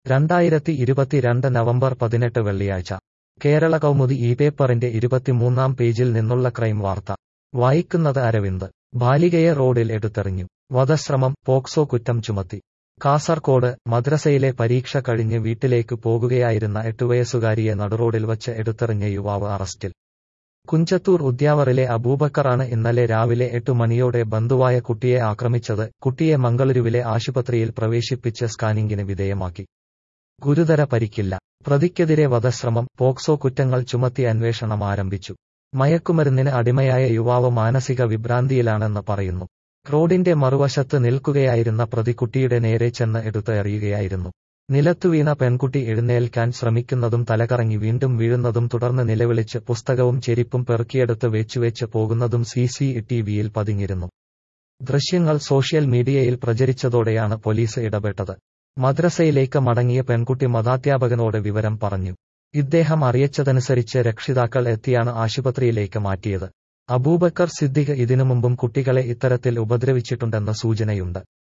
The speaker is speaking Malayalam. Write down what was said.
രണ്ടായിരത്തി ഇരുപത്തിരണ്ട് നവംബർ പതിനെട്ട് വെള്ളിയാഴ്ച കേരള കൗമുദി ഈ പേപ്പറിന്റെ ഇരുപത്തിമൂന്നാം പേജിൽ നിന്നുള്ള ക്രൈം വാർത്ത വായിക്കുന്നത് അരവിന്ദ് ബാലികയെ റോഡിൽ എടുത്തെറിഞ്ഞു വധശ്രമം പോക്സോ കുറ്റം ചുമത്തി കാസർകോട് മദ്രസയിലെ പരീക്ഷ കഴിഞ്ഞ് വീട്ടിലേക്ക് പോകുകയായിരുന്ന എട്ടുവയസ്സുകാരിയെ നടുറോഡിൽ വച്ച് എടുത്തെറിഞ്ഞ യുവാവ് അറസ്റ്റിൽ കുഞ്ചത്തൂർ ഉദ്യാവറിലെ അബൂബക്കറാണ് ഇന്നലെ രാവിലെ എട്ടു മണിയോടെ ബന്ധുവായ കുട്ടിയെ ആക്രമിച്ചത് കുട്ടിയെ മംഗളൂരുവിലെ ആശുപത്രിയിൽ പ്രവേശിപ്പിച്ച് സ്കാനിംഗിന് വിധേയമാക്കി ഗുരുതര പരിക്കില്ല പ്രതിക്കെതിരെ വധശ്രമം പോക്സോ കുറ്റങ്ങൾ ചുമത്തി അന്വേഷണം ആരംഭിച്ചു മയക്കുമരുന്നിന് അടിമയായ യുവാവ് മാനസിക വിഭ്രാന്തിയിലാണെന്ന് പറയുന്നു റോഡിന്റെ മറുവശത്ത് നിൽക്കുകയായിരുന്ന പ്രതി കുട്ടിയുടെ നേരെ ചെന്ന് എടുത്ത് എറിയുകയായിരുന്നു നിലത്തുവീണ പെൺകുട്ടി എഴുന്നേൽക്കാൻ ശ്രമിക്കുന്നതും തലകറങ്ങി വീണ്ടും വീഴുന്നതും തുടർന്ന് നിലവിളിച്ച് പുസ്തകവും ചെരിപ്പും പെറുക്കിയെടുത്ത് വെച്ചുവെച്ച് പോകുന്നതും സി സി ടിവിയിൽ പതിഞ്ഞിരുന്നു ദൃശ്യങ്ങൾ സോഷ്യൽ മീഡിയയിൽ പ്രചരിച്ചതോടെയാണ് പോലീസ് ഇടപെട്ടത് മദ്രസയിലേക്ക് മടങ്ങിയ പെൺകുട്ടി മതാധ്യാപകനോട് വിവരം പറഞ്ഞു ഇദ്ദേഹം അറിയിച്ചതനുസരിച്ച് രക്ഷിതാക്കൾ എത്തിയാണ് ആശുപത്രിയിലേക്ക് മാറ്റിയത് അബൂബക്കർ സിദ്ദിഖ് ഇതിനു മുമ്പും കുട്ടികളെ ഇത്തരത്തിൽ ഉപദ്രവിച്ചിട്ടുണ്ടെന്ന സൂചനയുണ്ട്